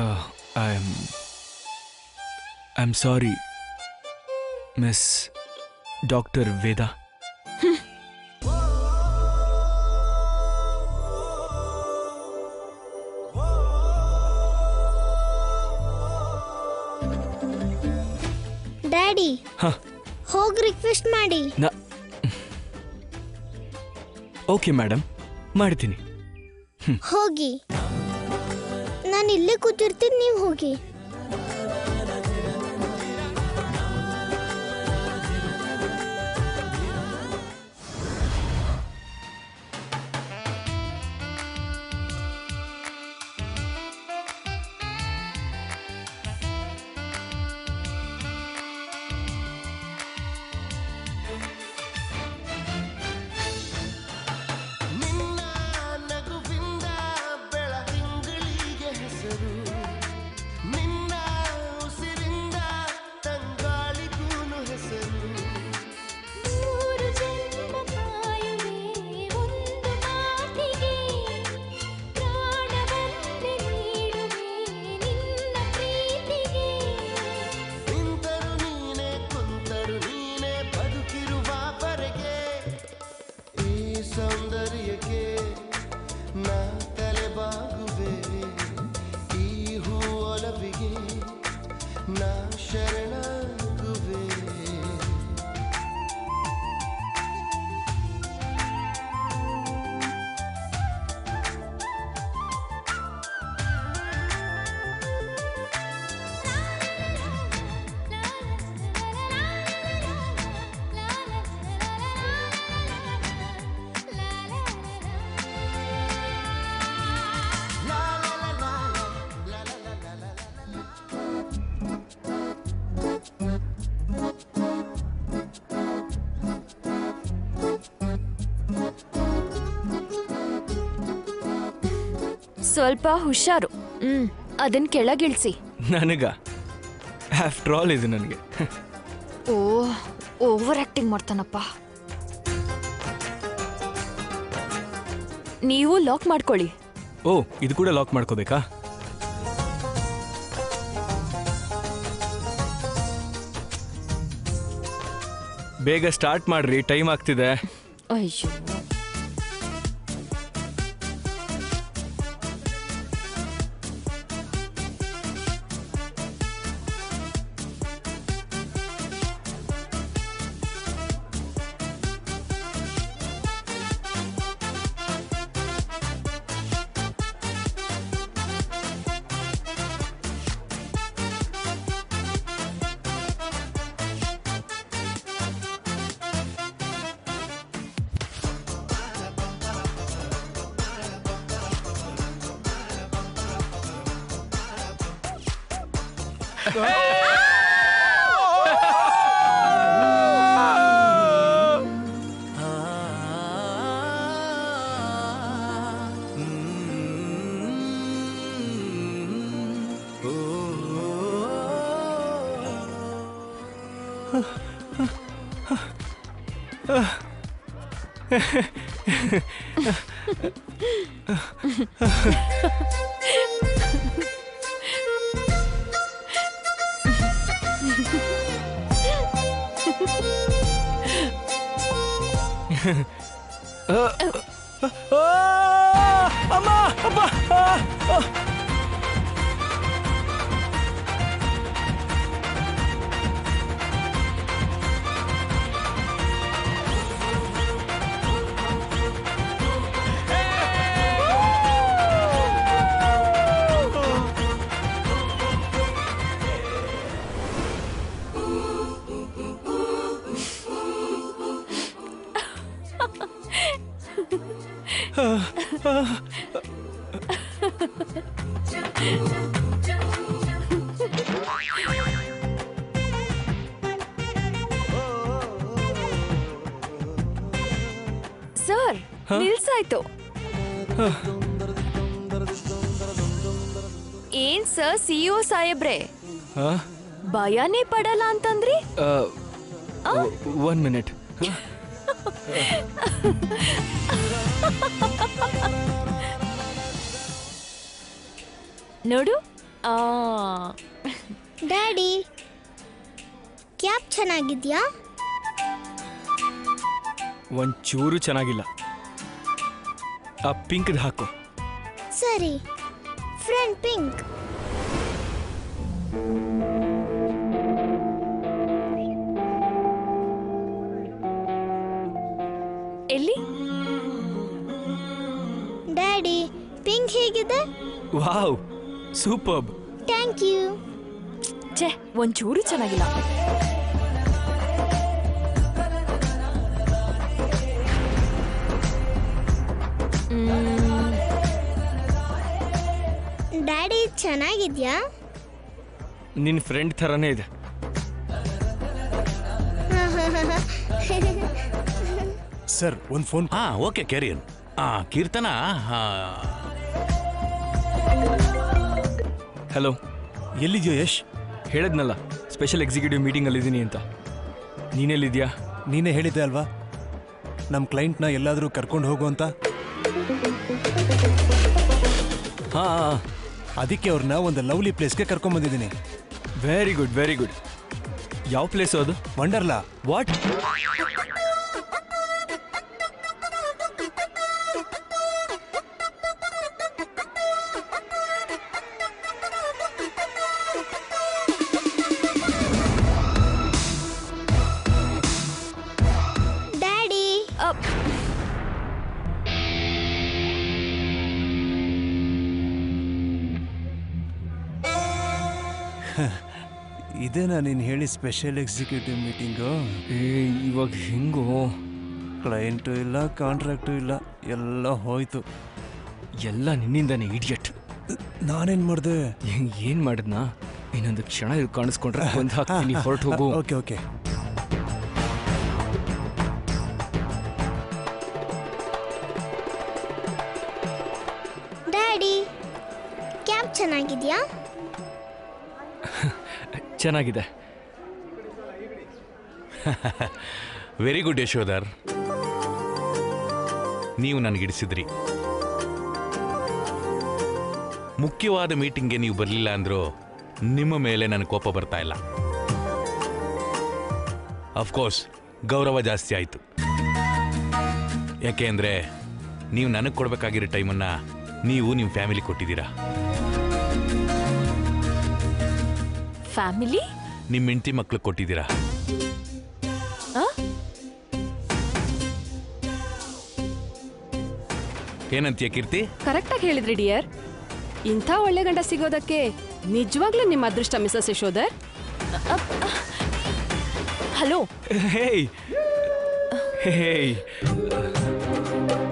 I am I am sorry miss doctor Veda daddy ಹಾಂ ಹೋಗಿ request ಮಾಡಿ ನಾ ಓಕೆ ಮೇಡಮ್ ಮಾಡ್ತೀನಿ ಹೋಗಿ ನಾನು ಇಲ್ಲೇ ಕೂತಿರ್ತೀನಿ ನೀವು ಹೋಗಿ ನಿನ್ನ ನಗುವಿಂದ ಬೆಳದಿಂಗಳಿಗೆ ಹೆಸರು ನಿನ್ನ ಉಸಿರಿಂದ ತಂಗಾಳಿಗೂನು ಹೆಸರು ಮೂರು ಜನ್ಮ ಕಾಯುವೆ ಒಂದು ಮಾತಿಗೆ ಪ್ರಾಣವನ್ನೇ ನೀಡುವೆ ನಿನ್ನ ಪ್ರೀತಿಗೆ ನಿಂತರು ನೀನೆ ಕುಂತರು ನೀನೆ ಬದುಕಿರುವವರೆಗೆ ಈ ಸೌಂದರ್ಯಕ್ಕೆ ನಾ ತಲೆಬಾಗುವೆ ಈ ಹೂವೊಲವಿಗೆ ನಾ ಶರಣಾಗುವೆ ಸ್ವಲ್ಪ ಹುಷಾರು ಹ್ಮ್ ಅದನ್ ಕೆಳಗಿಳಿಸಿ ನನಗ ಆಫ್ಟರ್ ಆಲ್ ಇದು ನನಗೆ ಓ ಓವರ್ ಆಕ್ಟಿಂಗ್ ಮಾಡ್ತಾನಪ್ಪ ನೀವು ಲಾಕ್ ಮಾಡ್ಕೊಳ್ಳಿ ಓ ಇದು ಕೂಡ ಲಾಕ್ ಮಾಡ್ಕೋಬೇಕಾ ಬೇಗ ಸ್ಟಾರ್ಟ್ ಮಾಡ್ರಿ ಟೈಮ್ ಆಗ್ತಿದೆ ಅಯ್ಯೋ ಅಮ್ಮ ಅಪ್ಪ ಆ, ಆ. ಸರ್ ನಿಲ್ಸಾಯ್ತು ಏನ್ ಸರ್ ಸಿಇಒ ಸಾಹೇಬ್ರೆ ಆ? ಭಯನೇ ಪಡಲ್ಲ ಅಂತಂದ್ರಿ ಆ, ಒನ್ ಮಿನಿಟ್ ನೋಡು ಆ ಡ್ಯಾಡಿ ಕ್ಯಾಪ್ ಚೆನ್ನಾಗಿದ್ಯಾ ಒಂಚೂರು ಚೆನ್ನಾಗಿಲ್ಲ ಆ ಪಿಂಕ್ದು ಹಾಕು ಸರಿ ಫ್ರಂಟ್ ಪಿಂಕ್ ಎಲ್ಲಿ ಡ್ಯಾಡಿ ಪಿಂಕ್ ಹೇಗಿದೆ ವಾವ್ ಸೂಪರ್ಬ್ ಥ್ಯಾಂಕ್ ಯು ಛೇ ಒಂಚೂರು ಚೆನ್ನಾಗಿಲ್ಲ ಡ್ಯಾಡಿ ಚೆನ್ನಾಗಿದ್ಯಾ ನಿನ್ನ ಫ್ರೆಂಡ್ ಥರನೇ ಇದೆ ಸರ್ ಒಂದು ಫೋನ್ ಹಾ ಓಕೆ ಕೆರಿಯನ್ ಆ ಕೀರ್ತನ ಆ, ಹಲೋ ಎಲ್ಲಿದ್ಯೋ ಯಶ್ ಹೇಳದ್ನಲ್ಲ ಸ್ಪೆಷಲ್ ಎಕ್ಸಿಕ್ಯೂಟಿವ್ ಮೀಟಿಂಗಲ್ಲಿದ್ದೀನಿ ಅಂತ ನೀನೆಲ್ಲಿದ್ಯಾ ನೀನೇ ಹೇಳಿದ್ದೆ ಅಲ್ವಾ ನಮ್ಮ ಕ್ಲೈಂಟ್ನ ಎಲ್ಲಾದರೂ ಕರ್ಕೊಂಡು ಹೋಗು ಅಂತ ಹಾಂ ಅದಕ್ಕೆ ಅವ್ರನ್ನ ಒಂದು ಲವ್ಲಿ ಪ್ಲೇಸ್ಗೆ ಕರ್ಕೊಂಬಂದಿದ್ದೀನಿ ವೆರಿ ಗುಡ್ ವೆರಿ ಗುಡ್ ಯಾವ ಪ್ಲೇಸು ಅದು ವಂಡರ್ಲಾ ವಾಟ್ ಡ್ಯಾಡಿ ಅಪ್. ಇದೇನಾ ನೀನು ಹೇಳಿ ಸ್ಪೆಷಲ್ ಎಕ್ಸಿಕ್ಯೂಟಿವ್ ಮೀಟಿಂಗು ಏ ಇವಾಗ ಹೆಂಗೋ ಕ್ಲೈಂಟು ಇಲ್ಲ ಕಾಂಟ್ರಾಕ್ಟು ಇಲ್ಲ ಎಲ್ಲ ಹೋಯ್ತು ಎಲ್ಲ ನಿನ್ನಿಂದಾನೆ ಇಡಿಯಟ್ ನಾನೇನು ಮಾಡಿದೆ ಏನು ಮಾಡಿದ್ನಾ ಇನ್ನೊಂದು ಕ್ಷಣ ಇದು ಕಾಣಿಸ್ಕೊಂಡ್ರೆ ಬಂದು ಹಾಕ್ತೀನಿ ಹೊರಟು ಹೋಗು ಓಕೆ ಓಕೆ ಡ್ಯಾಡಿ ಕ್ಯಾಪ್ ಚೆನ್ನಾಗಿದ್ಯಾ ಚೆನ್ನಾಗಿದೆ ವೆರಿ ಗುಡ್ ಯಶೋಧರ್ ನೀವು ನನಗಿಡಿಸಿದ್ರಿ ಮುಖ್ಯವಾದ ಮೀಟಿಂಗ್ಗೆ ನೀವು ಬರಲಿಲ್ಲ ಅಂದ್ರೂ ನಿಮ್ಮ ಮೇಲೆ ನನಗೆ ಕೋಪ ಬರ್ತಾ ಇಲ್ಲ ಅಫ್ಕೋರ್ಸ್ ಗೌರವ ಜಾಸ್ತಿ ಆಯಿತು ಯಾಕೆ ಅಂದರೆ ನೀವು ನನಗೆ ಕೊಡಬೇಕಾಗಿರೋ ಟೈಮನ್ನು ನೀವು ನಿಮ್ಮ ಫ್ಯಾಮಿಲಿ ಕೊಟ್ಟಿದ್ದೀರಾ ಫ್ಯಾಮಿಲಿ ನಿಮ್ಮ ಹೆಂಡತಿ ಮಕ್ಳು ಕೊಟ್ಟಿದ್ದೀರಾ ಆ? ಏನಂತೀಯ ಕೀರ್ತಿ ಕರೆಕ್ಟಾಗಿ ಹೇಳಿದ್ರಿ ಡಿಯರ್ ಇಂಥ ಒಳ್ಳೆ ಗಂಡ ಸಿಗೋದಕ್ಕೆ ನಿಜವಾಗ್ಲೂ ನಿಮ್ಮ ಅದೃಷ್ಟ ಮಿಸಸ್ ಯಶೋಧರ್ ಹಲೋ ಹೇಯ್ ಹೇಯ್